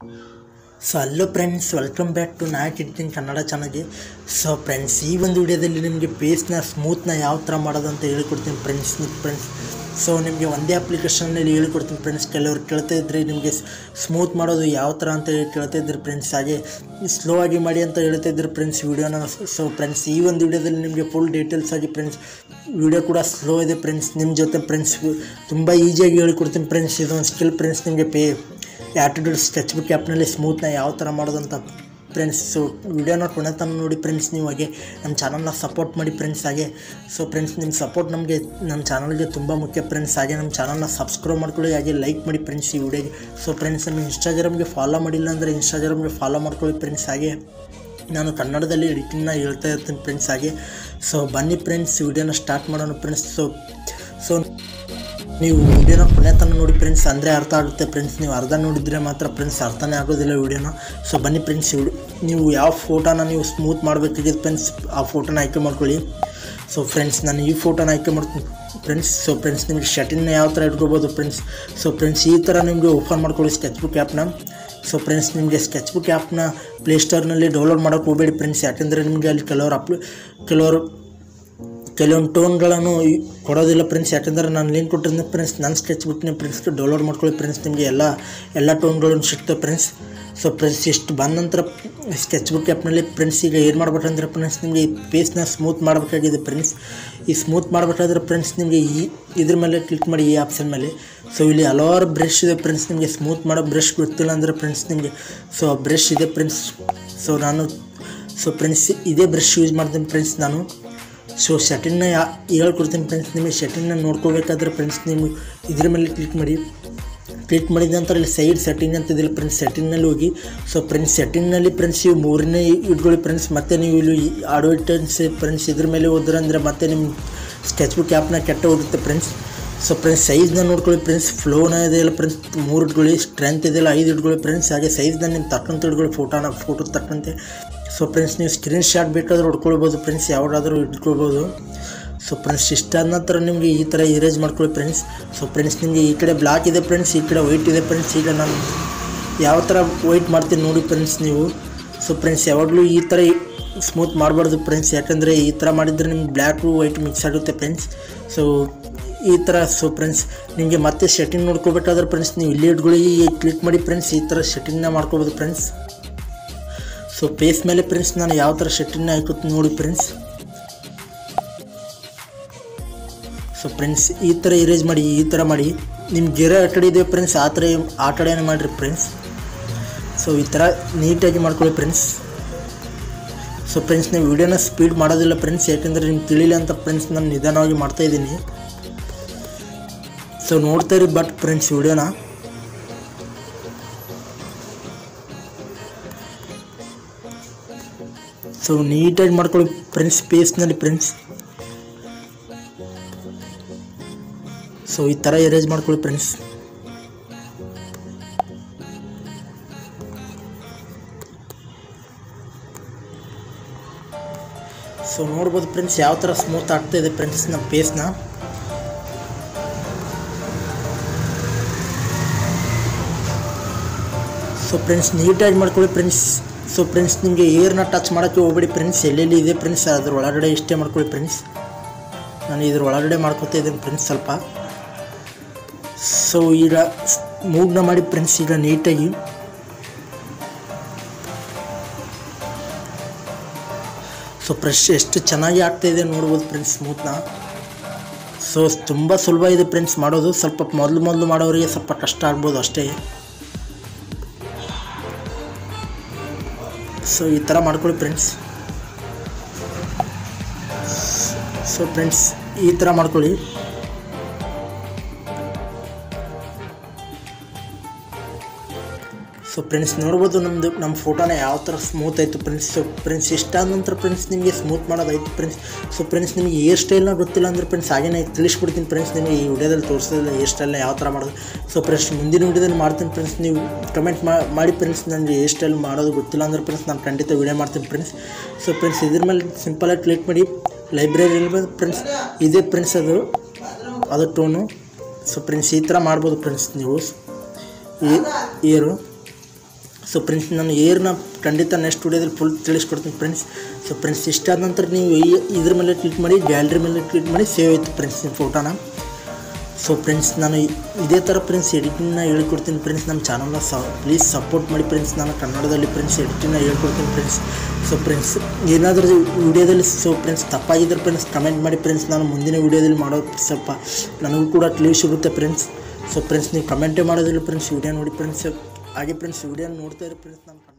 so hello friends welcome back to Nayak ಇಡ್ತೀನಿ ಕನ್ನಡ ಚಾನಲ್ಗೆ so friends ಈ ಒಂದು ವಿಡಿಯೋದಲ್ಲಿ ನಿಮಗೆ ಪೇಸ್ನ ಸ್ಮೂತ್ನ ಯಾವ ಥರ ಮಾಡೋದು ಅಂತ ಹೇಳಿಕೊಡ್ತೀನಿ ಫ್ರೆಂಡ್ಸ್ ಫ್ರೆಂಡ್ಸ್ ಸೊ ನಿಮಗೆ ಒಂದೇ ಅಪ್ಲಿಕೇಶನಲ್ಲಿ ಹೇಳಿಕೊಡ್ತೀನಿ ಫ್ರೆಂಡ್ಸ್ ಕೆಲವರು ಕೇಳ್ತಾ ಇದ್ರಿ ನಿಮಗೆ ಸ್ಮೂತ್ ಮಾಡೋದು ಯಾವ ಥರ ಅಂತ ಹೇಳಿ ಕೇಳ್ತಾ ಇದ್ರಿ ಫ್ರೆಂಡ್ಸ್ ಹಾಗೆ ಸ್ಲೋ ಆಗಿ ಮಾಡಿ ಅಂತ ಹೇಳ್ತಾ ಇದ್ರಿ ಫ್ರೆಂಡ್ಸ್ ವಿಡಿಯೋನ ಸೊ ಫ್ರೆಂಡ್ಸ್ ಈ ಒಂದು ವಿಡಿಯೋದಲ್ಲಿ ನಿಮಗೆ ಫುಲ್ ಡೀಟೇಲ್ಸ್ ಆಗಿ ಫ್ರೆಂಡ್ಸ್ ವಿಡಿಯೋ ಕೂಡ ಸ್ಲೋ ಇದೆ ಫ್ರೆಂಡ್ಸ್ ನಿಮ್ಮ ಜೊತೆ ಫ್ರೆಂಡ್ಸ್ ತುಂಬ ಈಸಿಯಾಗಿ ಹೇಳಿಕೊಡ್ತೀನಿ ಫ್ರೆಂಡ್ಸ್ ಇದೊಂದು ಸ್ಕಿಲ್ ಫ್ರೆಂಡ್ಸ್ ನಿಮಗೆ ಪೇ ಆ್ಯಟಿಟ್ಯೂಡ್ ಸ್ಕೆಚ್ ಬುಕ್ ಆ್ಯಪ್ನಲ್ಲಿ ಸ್ಮೂತ್ನ ಯಾವ ಥರ ಮಾಡೋದಂತ ಫ್ರೆಂಡ್ಸ್ ಸೊ ವಿಡಿಯೋನ ಕೊನೆ ತನಕ ನೋಡಿ ಫ್ರೆಂಡ್ಸ್ ನೀವು ಹಾಗೆ ನಮ್ಮ ಚಾನಲ್ನ ಸಪೋರ್ಟ್ ಮಾಡಿ ಫ್ರೆಂಡ್ಸ್ ಹಾಗೆ ಸೊ ಫ್ರೆಂಡ್ಸ್ ನಿಮ್ಮ ಸಪೋರ್ಟ್ ನಮಗೆ ನಮ್ಮ ಚಾನಲ್ಗೆ ತುಂಬ ಮುಖ್ಯ ಫ್ರೆಂಡ್ಸ್ ಹಾಗೆ ನಮ್ಮ ಚಾನಲ್ನ ಸಬ್ಸ್ಕ್ರೈಬ್ ಮಾಡ್ಕೊಳ್ಳಿ ಹಾಗೆ ಲೈಕ್ ಮಾಡಿ ಫ್ರೆಂಡ್ಸ್ ಈ ವಿಡಿಯೋಗೆ ಸೊ ಫ್ರೆಂಡ್ಸ್ ನಮ್ಮ ಇನ್ಸ್ಟಾಗ್ರಾಮ್ಗೆ ಫಾಲೋ ಮಾಡಿಲ್ಲ ಅಂದರೆ ಇನ್ಸ್ಟಾಗ್ರಾಮ್ಗೆ ಫಾಲೋ ಮಾಡ್ಕೊಳ್ಳಿ ಫ್ರೆಂಡ್ಸ್ ಹಾಗೆ ನಾನು ಕನ್ನಡದಲ್ಲಿ ಎಡಿಟಿಂಗ್ನ ಹೇಳ್ತಾ ಇರ್ತೀನಿ ಫ್ರೆಂಡ್ಸ್ ಹಾಗೆ ಸೊ ಬನ್ನಿ ಫ್ರೆಂಡ್ಸ್ ವಿಡಿಯೋನ ಸ್ಟಾರ್ಟ್ ಮಾಡೋಣ ಫ್ರೆಂಡ್ಸ್ ಸೊ ಸೊ ನೀವು ವಿಡಿಯೋನ ಕೊನೆ ತನಕ ನೋಡಿ ಫ್ರೆಂಡ್ಸ್ ಅಂದರೆ ಅರ್ಥ ಆಗುತ್ತೆ ಫ್ರೆಂಡ್ಸ್ ನೀವು ಅರ್ಧ ನೋಡಿದರೆ ಮಾತ್ರ ಫ್ರೆಂಡ್ಸ್ ಅರ್ಥನೇ ಆಗೋದಿಲ್ಲ ವಿಡಿಯೋನ ಸೊ ಬನ್ನಿ ಫ್ರೆಂಡ್ಸ್ ನೀವು ಯಾವ ಫೋಟೋನ ನೀವು ಸ್ಮೂತ್ ಮಾಡಬೇಕಾಗಿದೆ ಫ್ರೆಂಡ್ಸ್ ಆ ಫೋಟೋನ ಆಯ್ಕೆ ಮಾಡ್ಕೊಳ್ಳಿ ಸೊ ಫ್ರೆಂಡ್ಸ್ ನಾನು ಈ ಫೋಟೋನ ಆಯ್ಕೆ ಮಾಡ್ತೀನಿ ಫ್ರೆಂಡ್ಸ್ ಸೊ ಫ್ರೆಂಡ್ಸ್ ನಿಮಗೆ ಶಟಿನ ಯಾವ ಥರ ಇಟ್ಕೋಬೋದು ಫ್ರೆಂಡ್ಸ್ ಸೊ ಫ್ರೆಂಡ್ಸ್ ಈ ಥರ ನಿಮಗೆ ಓಪನ್ ಮಾಡ್ಕೊಳ್ಳಿ ಸ್ಕೆಚ್ ಬುಕ್ ಆ್ಯಪ್ನ ಸೊ ಫ್ರೆಂಡ್ಸ್ ನಿಮಗೆ ಸ್ಕೆಚ್ ಬುಕ್ ಆ್ಯಪ್ನ ಪ್ಲೇಸ್ಟೋರ್ನಲ್ಲಿ ಡೌನ್ಲೋಡ್ ಮಾಡೋಕ್ಕೆ ಹೋಗಬೇಡಿ ಫ್ರೆಂಡ್ಸ್ ಯಾಕೆಂದರೆ ನಿಮಗೆ ಅಲ್ಲಿ ಕೆಲವರು ಅಪ್ಲೋ ಕೆಲವರು ಕೆಲವೊಂದು ಟೋನ್ಗಳನ್ನು ಈ- ಕೊಡೋದಿಲ್ಲ ಫ್ರೆಂಡ್ಸ್ ಯಾಕಂದರೆ ನಾನು ಲಿಂಕ್ ಕೊಟ್ಟಿದ್ದೀನಿ ಫ್ರೆಂಡ್ಸ್ ನನ್ನ ಸ್ಕೆಚ್ ಬುಕ್ನ ಫ್ರೆಂಡ್ಸ್ಗೆ ಡೌನ್ಲೋಡ್ ಮಾಡ್ಕೊಳ್ಳಿ ಫ್ರೆಂಡ್ಸ್ ನಿಮಗೆ ಎಲ್ಲ ಎಲ್ಲ ಟೋನ್ಗಳನ್ನು ಸಿಗ್ತವೆ ಫ್ರೆಂಡ್ಸ್ ಸೊ ಫ್ರೆಂಡ್ಸ್ ಇಷ್ಟು ಬಂದ ನಂತರ ಸ್ಕೆಚ್ ಬುಕ್ ಆ್ಯಪ್ನಲ್ಲಿ ಫ್ರೆಂಡ್ಸ್ ಈಗ ಏನು ಮಾಡ್ಬೇಕಂದ್ರೆ ಫ್ರೆಂಡ್ಸ್ ನಿಮಗೆ ಈ ಪೇಸ್ನ ಸ್ಮೂತ್ ಮಾಡಬೇಕಾಗಿದೆ ಫ್ರೆಂಡ್ಸ್ ಈ ಸ್ಮೂತ್ ಮಾಡಬೇಕಾದ್ರೆ ಫ್ರೆಂಡ್ಸ್ ನಿಮಗೆ ಈ ಇದ್ರ ಮೇಲೆ ಕ್ಲಿಕ್ ಮಾಡಿ ಈ ಆಪ್ಷನ್ ಮೇಲೆ ಸೊ ಇಲ್ಲಿ ಹಲವಾರು ಬ್ರಷ್ ಇದೆ ಫ್ರೆಂಡ್ಸ್ ನಿಮಗೆ ಸ್ಮೂತ್ ಮಾಡೋ ಬ್ರಷ್ ಗೊತ್ತಿಲ್ಲ ಅಂದರೆ ಫ್ರೆಂಡ್ಸ್ ನಿಮಗೆ ಸೊ ಆ ಬ್ರಷ್ ಇದೆ ಫ್ರೆಂಡ್ಸ್ ಸೊ ನಾನು ಸೊ ಫ್ರೆಂಡ್ಸ್ ಇದೇ ಬ್ರಷ್ ಯೂಸ್ ಮಾಡ್ತೀನಿ ಫ್ರೆಂಡ್ಸ್ ನಾನು ಸೊ ಶಟಿನ್ನ ಯಾ ಹೇಳ್ಕೊಡ್ತೀನಿ ಫ್ರೆಂಡ್ಸ್ ನಿಮಗೆ ಶಟಿನ್ನ ನೋಡ್ಕೋಬೇಕಾದ್ರೆ ಫ್ರೆಂಡ್ಸ್ ನೀವು ಇದ್ರ ಮೇಲೆ ಕ್ಲಿಕ್ ಮಾಡಿ ಕ್ಲಿಕ್ ಮಾಡಿದ ನಂತರ ಇಲ್ಲಿ ಸೈಡ್ ಸೆಟ್ಟಿಂಗ್ ಅಂತ ಇದಿಲ್ಲ ಫ್ರೆಂಡ್ಸ್ ಸೆಟ್ಟಿಂಗ್ನಲ್ಲಿ ಹೋಗಿ ಸೊ ಫ್ರೆಂಡ್ಸ್ ಸೆಟ್ಟಿಂಗ್ನಲ್ಲಿ ಫ್ರೆಂಡ್ಸ್ ಇವು ಮೂರನೇ ಇಟ್ಕೊಳ್ಳಿ ಫ್ರೆಂಡ್ಸ್ ಮತ್ತೆ ನೀವು ಇಲ್ಲಿ ಅಡ್ವರ್ಟೈನ್ಸ್ ಫ್ರೆಂಡ್ಸ್ ಇದ್ರ ಮೇಲೆ ಹೋದ್ರೆ ಅಂದರೆ ಮತ್ತೆ ನಿಮ್ಮ ಸ್ಕೆಚ್ ಬುಕ್ ಆ್ಯಪ್ನ ಕೆಟ್ಟ ಹೋಗುತ್ತೆ ಫ್ರೆಂಡ್ಸ್ ಸೊ ಫ್ರೆಂಡ್ಸ್ ಸೈಜ್ನ ನೋಡ್ಕೊಳ್ಳಿ ಫ್ರೆಂಡ್ಸ್ ಫ್ಲೋನ ಇದೆಯಲ್ಲ ಫ್ರೆಂಡ್ಸ್ ಮೂರು ಇಟ್ಕೊಳ್ಳಿ ಸ್ಟ್ರೆಂತ್ ಇದೆಯಲ್ಲ ಐದು ಇಟ್ಕೊಳ್ಳಿ ಫ್ರೆಂಡ್ಸ್ ಹಾಗೆ ಸೈಜ್ನ ನಿಮ್ಮ ತಕ್ಕಂತ ಇಟ್ಕೊಳ್ಳಿ ಫೋಟೋನ ಫೋಟೋ ತಕ್ಕಂತೆ ಸೊ ಫ್ರೆಂಡ್ಸ್ ನೀವು ಸ್ಕ್ರೀನ್ ಶಾಟ್ ಬೇಕಾದ್ರೆ ಹೊಡ್ಕೊಳ್ಬೋದು ಫ್ರೆಂಡ್ಸ್ ಯಾವ್ದಾದ್ರೂ ಇಟ್ಕೊಳ್ಬೋದು ಸೊ ಫ್ರೆಂಡ್ಸ್ ಇಷ್ಟಾದ ನಂತರ ನಿಮಗೆ ಈ ಥರ ಇರೇಜ್ ಮಾಡ್ಕೊಳ್ಳಿ ಫ್ರೆಂಡ್ಸ್ ಸೊ ಫ್ರೆಂಡ್ಸ್ ನಿಮಗೆ ಈ ಕಡೆ ಬ್ಲಾಕ್ ಇದೆ ಫ್ರೆಂಡ್ಸ್ ಈ ಕಡೆ ವೈಟ್ ಇದೆ ಫ್ರೆಂಡ್ಸ್ ಈಗ ನಾನು ಯಾವ ಥರ ವೈಟ್ ಮಾಡ್ತೀನಿ ನೋಡಿ ಫ್ರೆಂಡ್ಸ್ ನೀವು ಸೊ ಫ್ರೆಂಡ್ಸ್ ಯಾವಾಗಲೂ ಈ ಥರ ಸ್ಮೂತ್ ಮಾಡಬಾರ್ದು ಫ್ರೆಂಡ್ಸ್ ಯಾಕಂದರೆ ಈ ಥರ ಮಾಡಿದರೆ ನಿಮ್ಗೆ ಬ್ಲ್ಯಾಕು ವೈಟ್ ಮಿಕ್ಸ್ ಆಗುತ್ತೆ ಫ್ರೆಂಡ್ಸ್ ಸೊ ಈ ಥರ ಸೊ ಫ್ರೆಂಡ್ಸ್ ನಿಮಗೆ ಮತ್ತೆ ಸೆಟ್ಟಿಂಗ್ ನೋಡ್ಕೋಬೇಕಾದ್ರೆ ಫ್ರೆಂಡ್ಸ್ ನೀವು ಇಲ್ಲಿ ಇಟ್ಕೊಳ್ಳಿ ಕ್ಲಿಕ್ ಮಾಡಿ ಫ್ರೆಂಡ್ಸ್ ಈ ಥರ ಸೆಟ್ಟಿಂಗ್ನ ಮಾಡ್ಕೋಬೋದು ಫ್ರೆಂಡ್ಸ್ ಸೊ ಪೇಸ್ ಮೇಲೆ ಫ್ರೆಂಡ್ಸ್ ನಾನು ಯಾವ ಥರ ಶರ್ಟಿನ ಹಾಕೋತೀನಿ ನೋಡಿ ಫ್ರೆಂಡ್ಸ್ ಸೊ ಫ್ರೆಂಡ್ಸ್ ಈ ಥರ ಇರೇಜ್ ಮಾಡಿ ಈ ಥರ ಮಾಡಿ ನಿಮ್ಮ ಗೆರೆ ಆ ಕಡೆ ಇದೆ ಫ್ರೆಂಡ್ಸ್ ಆ ಥರ ಆ ಕಡೆನೇ ಮಾಡಿರಿ ಫ್ರೆಂಡ್ಸ್ ಸೊ ಈ ಥರ ನೀಟಾಗಿ ಮಾಡ್ಕೊಳ್ಳಿ ಫ್ರೆಂಡ್ಸ್ ಸೊ ಫ್ರೆಂಡ್ಸ್ ನೀವು ವಿಡಿಯೋನ ಸ್ಪೀಡ್ ಮಾಡೋದಿಲ್ಲ ಫ್ರೆಂಡ್ಸ್ ಯಾಕೆಂದರೆ ನಿಮ್ಗೆ ತಿಳಿಲ್ಲ ಅಂತ ಫ್ರೆಂಡ್ಸ್ ನಾನು ನಿಧಾನವಾಗಿ ಮಾಡ್ತಾ ಇದ್ದೀನಿ ಸೊ ನೋಡ್ತಾ ಇರಿ ಬಟ್ ಫ್ರೆಂಡ್ಸ್ ವಿಡಿಯೋನ ಸೊ ನೀಟಾಗಿ ಮಾಡ್ಕೊಳ್ಳಿ ಫ್ರೆಂಡ್ಸ್ ಪೇಸ್ನಲ್ಲಿ ಫ್ರೆಂಡ್ಸ್ ಸೊ ಈ ಥರ ಎರೇಂಜ್ ಮಾಡ್ಕೊಳ್ಳಿ ಫ್ರೆಂಡ್ಸ್ ಸೊ ನೋಡ್ಬೋದು ಫ್ರೆಂಡ್ಸ್ ಯಾವ ಥರ ಸ್ಮೂತ್ ಆಗ್ತಾ ಇದೆ ಫ್ರೆಂಡ್ಸ್ ನಮ್ಮ ಪೇಸ್ನ ಸೊ ಫ್ರೆಂಡ್ಸ್ ನೀಟಾಗಿ ಮಾಡ್ಕೊಳ್ಳಿ ಫ್ರೆಂಡ್ಸ್ ಸೊ ಫ್ರೆಂಡ್ಸ್ ನಿಮಗೆ ಏರ್ನ ಟಚ್ ಮಾಡೋಕ್ಕೆ ಹೋಗ್ಬೇಡಿ ಫ್ರೆಂಡ್ಸ್ ಎಲ್ಲೆಲ್ಲಿ ಇದೆ ಫ್ರೆಂಡ್ಸ್ ಅದ್ರ ಒಳಗಡೆ ಇಷ್ಟೇ ಮಾಡ್ಕೊಳ್ಳಿ ಫ್ರೆಂಡ್ಸ್ ನಾನು ಇದ್ರ ಒಳಗಡೆ ಮಾಡ್ಕೊತಾ ಇದ್ದೀನಿ ಫ್ರೆಂಡ್ಸ್ ಸ್ವಲ್ಪ ಸೊ ಈಗ ಮೂಗ್ನ ಮಾಡಿ ಫ್ರೆಂಡ್ಸ್ ಈಗ ನೀಟಾಗಿ ಸೊ ಫ್ರೆಶ್ ಎಷ್ಟು ಚೆನ್ನಾಗಿ ಆಗ್ತಾಯಿದೆ ನೋಡ್ಬೋದು ಫ್ರೆಂಡ್ಸ್ ಸ್ಮೂತ್ನ ಸೊ ತುಂಬ ಸುಲಭ ಇದೆ ಫ್ರೆಂಡ್ಸ್ ಮಾಡೋದು ಸ್ವಲ್ಪ ಮೊದಲು ಮೊದಲು ಮಾಡೋರಿಗೆ ಸ್ವಲ್ಪ ಕಷ್ಟ ಆಗ್ಬೋದು ಅಷ್ಟೇ ಸೊ ಈ ಥರ ಮಾಡ್ಕೊಳ್ಳಿ ಫ್ರೆಂಡ್ಸ್ ಸೊ ಫ್ರೆಂಡ್ಸ್ ಈ ಥರ ಮಾಡ್ಕೊಳ್ಳಿ ಸೊ ಫ್ರೆಂಡ್ಸ್ ನೋಡ್ಬೋದು ನಮ್ಮದು ನಮ್ಮ ಫೋಟೋನ ಯಾವ ಥರ ಸ್ಮೂತ್ ಆಯಿತು ಫ್ರೆಂಡ್ಸ್ ಸೊ ಫ್ರೆಂಡ್ಸ್ ಇಷ್ಟಾದ ನಂತರ ಫ್ರೆಂಡ್ಸ್ ನಿಮಗೆ ಸ್ಮೂತ್ ಮಾಡೋದಾಯ್ತು ಫ್ರೆಂಡ್ಸ್ ಸೊ ಫ್ರೆಂಡ್ಸ್ ನಿಮಗೆ ಹೇರ್ ಸ್ಟೈಲ್ನ ಗೊತ್ತಿಲ್ಲ ಅಂದರೆ ಫ್ರೆಂಡ್ಸ್ ಹಾಗೆ ನಾನು ತಿಳಿಸ್ಬಿಡ್ತೀನಿ ಫ್ರೆಂಡ್ಸ್ ನಿಮಗೆ ಈ ವಿಡಿಯೋದಲ್ಲಿ ತೋರಿಸೋದಿಲ್ಲ ಹೇರ್ ಸ್ಟೈಲ್ನ ಯಾವ ಥರ ಮಾಡೋದು ಸೊ ಫ್ರೆಂಡ್ಸ್ ಮುಂದಿನ ವಿಡಿಯೋದಲ್ಲಿ ಮಾಡ್ತೀನಿ ಫ್ರೆಂಡ್ಸ್ ನೀವು ಕಮೆಂಟ್ ಮಾಡಿ ಫ್ರೆಂಡ್ಸ್ ನನಗೆ ಹೇರ್ ಸ್ಟೈಲ್ ಮಾಡೋದು ಗೊತ್ತಿಲ್ಲ ಅಂದ್ರೆ ಫ್ರೆಂಡ್ಸ್ ನಾನು ಖಂಡಿತ ವಿಡಿಯೋ ಮಾಡ್ತೀನಿ ಫ್ರೆಂಡ್ಸ್ ಸೊ ಫ್ರೆಂಡ್ಸ್ ಇದ್ರ ಮೇಲೆ ಸಿಂಪಲಾಗಿ ಕ್ಲಿಕ್ ಮಾಡಿ ಲೈಬ್ರರಿಯಲ್ಲಿ ಬಂದು ಫ್ರೆಂಡ್ಸ್ ಇದೇ ಫ್ರೆಂಡ್ಸ್ ಅದು ಅದು ಟೋನು ಸೊ ಫ್ರೆಂಡ್ಸ್ ಈ ಥರ ಮಾಡ್ಬೋದು ಫ್ರೆಂಡ್ಸ್ ನೀವು ಈ ಇಯರು ಸೊ ಫ್ರೆಂಡ್ಸ್ ನಾನು ಏರ್ನ ಖಂಡಿತ ನೆಕ್ಸ್ಟ್ ವಿಡಿಯೋದಲ್ಲಿ ಫುಲ್ ತಿಳಿಸ್ಕೊಡ್ತೀನಿ ಫ್ರೆಂಡ್ಸ್ ಸೊ ಫ್ರೆಂಡ್ಸ್ ಇಷ್ಟಾದ ನಂತರ ನೀವು ಈ- ಇದ್ರ ಮೇಲೆ ಕ್ಲಿಕ್ ಮಾಡಿ ಗ್ಯಾಲರಿ ಮೇಲೆ ಕ್ಲಿಕ್ ಮಾಡಿ ಸೇವ್ ಆಯಿತು ಫ್ರೆಂಡ್ಸ್ ನಿಮ್ಮ ಫೋಟೋನ ಸೊ ಫ್ರೆಂಡ್ಸ್ ನಾನು ಇ- ಇದೇ ಥರ ಫ್ರೆಂಡ್ಸ್ ಎಡಿಟಿಂಗ್ನ ಹೇಳ್ಕೊಡ್ತೀನಿ ಫ್ರೆಂಡ್ಸ್ ನಮ್ಮ ಚಾನಲ್ನ ಸ ಪ್ಲೀಸ್ ಸಪೋರ್ಟ್ ಮಾಡಿ ಫ್ರೆಂಡ್ಸ್ ನಾನು ಕನ್ನಡದಲ್ಲಿ ಫ್ರೆಂಡ್ಸ್ ಎಡಿಟಿಂಗ್ನ ಹೇಳ್ಕೊಡ್ತೀನಿ ಫ್ರೆಂಡ್ಸ್ ಸೊ ಫ್ರೆಂಡ್ಸ್ ಏನಾದರೂ ವಿಡಿಯೋದಲ್ಲಿ ಸೊ ಫ್ರೆಂಡ್ಸ್ ತಪ್ಪಾಗಿದ್ದರೆ ಫ್ರೆಂಡ್ಸ್ ಕಮೆಂಟ್ ಮಾಡಿ ಫ್ರೆಂಡ್ಸ್ ನಾನು ಮುಂದಿನ ವಿಡಿಯೋದಲ್ಲಿ ಮಾಡೋ ಸ್ವಲ್ಪ ನನಗೂ ಕೂಡ ತಿಳಿವು ಸಿಗುತ್ತೆ ಫ್ರೆಂಡ್ಸ್ ಸೊ ಫ್ರೆಂಡ್ಸ್ ನೀವು ಕಮೆಂಟೇ ಮಾಡೋದಿಲ್ಲ ಫ್ರೆಂಡ್ಸ್ ವಿಡಿಯೋ ನೋಡಿ ಫ್ರೆಂಡ್ಸ್ ಹಾಗೆ ಫ್ರೆಂಡ್ಸ್ ವಿಡಿಯೋ ನೋಡ್ತಾ ಇರೋ ಫ್ರೆಂಡ್ಸ್ ನಾನು